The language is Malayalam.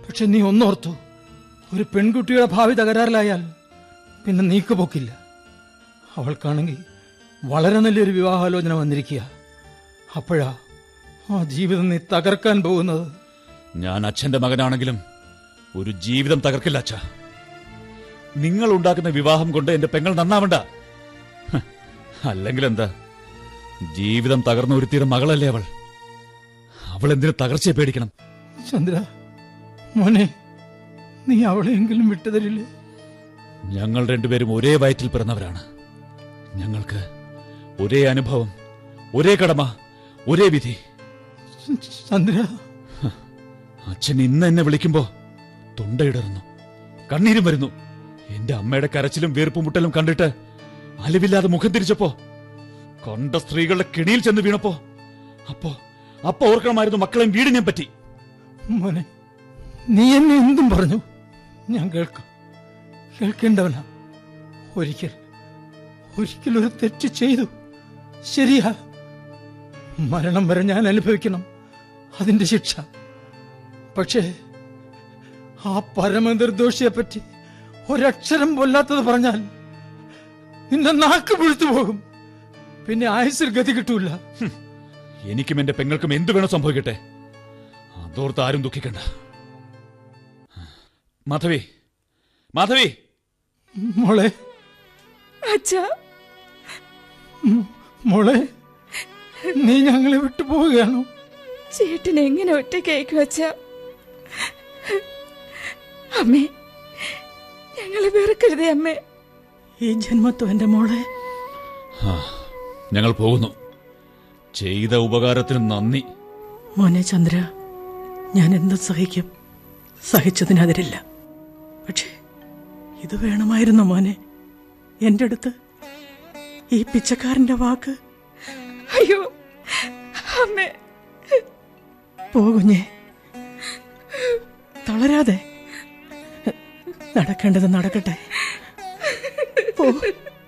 പക്ഷെ നീ ഒന്നോർത്തു ഒരു പെൺകുട്ടിയുടെ ഭാവി തകരാറിലായാൽ പിന്നെ നീക്കുപോക്കില്ല അവൾക്കാണെങ്കിൽ വളരെ നല്ലൊരു വിവാഹാലോചന വന്നിരിക്കുക അപ്പോഴാ ആ ജീവിതം നീ തകർക്കാൻ പോകുന്നത് ഞാൻ അച്ഛന്റെ മകനാണെങ്കിലും ഒരു ജീവിതം തകർക്കില്ല അച്ഛ നിങ്ങൾ ഉണ്ടാക്കുന്ന വിവാഹം കൊണ്ട് എന്റെ പെങ്ങൾ നന്നാവണ്ട ഹ്, അല്ലെങ്കിൽ എന്താ ജീവിതം തകർന്ന ഒരുത്തിയുടെ മകളല്ലേ അവൾ അവൾ എന്തിനു തകർച്ചയെ പേടിക്കണം ചന്ദ്ര മോനെ നീ അവളെയെങ്കിലും വിട്ടുതരില്ലേ ഞങ്ങൾ രണ്ടുപേരും ഒരേ വയറ്റിൽ പിറന്നവരാണ് ഞങ്ങൾക്ക് ഒരേ അനുഭവം ഒരേ കടമ ഒരേ വിധി ചന്ദ്ര അച്ഛൻ ഇന്ന് എന്നെ വിളിക്കുമ്പോ തൊണ്ടയിടറുന്നു കണ്ണീരും വരുന്നു എന്റെ അമ്മയുടെ കരച്ചിലും വീർപ്പും മുട്ടലും കണ്ടിട്ട് അലിവില്ലാതെ മുഖം തിരിച്ചപ്പോ കണ്ട സ്ത്രീകളുടെ കിണിയിൽ ചെന്ന് വീണപ്പോ അപ്പോ അപ്പൊ ഓർക്കണമായിരുന്നു മക്കളെയും വീടിനെയും പറ്റി മോനെ നീ എന്നെ എന്തും പറഞ്ഞു ഞാൻ കേൾക്കാം കേൾക്കേണ്ടവനാ ഒരിക്കൽ ഒരിക്കൽ ഒരു തെറ്റ് ചെയ്തു ശരിയാ മരണം വരെ ഞാൻ അനുഭവിക്കണം അതിന്റെ ശിക്ഷ പക്ഷേ ആ പരമനിർദോഷിയെ പറ്റി ഒരക്ഷരം കൊല്ലാത്തത് പറഞ്ഞാൽ നിന്റെ നാക്ക് പുഴുത്തു പോകും പിന്നെ ആയുസിൽ ഗതി കിട്ടൂല എനിക്കും എന്റെ പെങ്ങൾക്കും എന്തു വേണോ സംഭവിക്കട്ടെ അതോർത്ത് ആരും ദുഃഖിക്കണ്ട മാധവി മാധവി മോളെ അച്ഛാ മോളെ നീ ഞങ്ങളെ വിട്ടു പോവുകയാണോ ചേട്ടൻ എങ്ങനെ ഒറ്റയ്ക്കയക്കും അച്ഛ അമ്മേ ഞങ്ങളെ വെറുക്കരുതേ അമ്മേ ഈ ജന്മത്വം എന്റെ മോളെ ആ, ഞങ്ങൾ പോകുന്നു ചെയ്ത ഉപകാരത്തിന് നന്ദി മോനെ ചന്ദ്ര ഞാൻ എന്തും സഹിക്കും സഹിച്ചതിനെതിരില്ല പക്ഷേ ഇത് വേണമായിരുന്നു മോനെ എന്റെ അടുത്ത് ഈ പിച്ചക്കാരന്റെ വാക്ക് അയ്യോ അമ്മേ പോകുഞ്ഞേ തളരാതെ നടക്കേണ്ടത് നടക്കട്ടെ പോ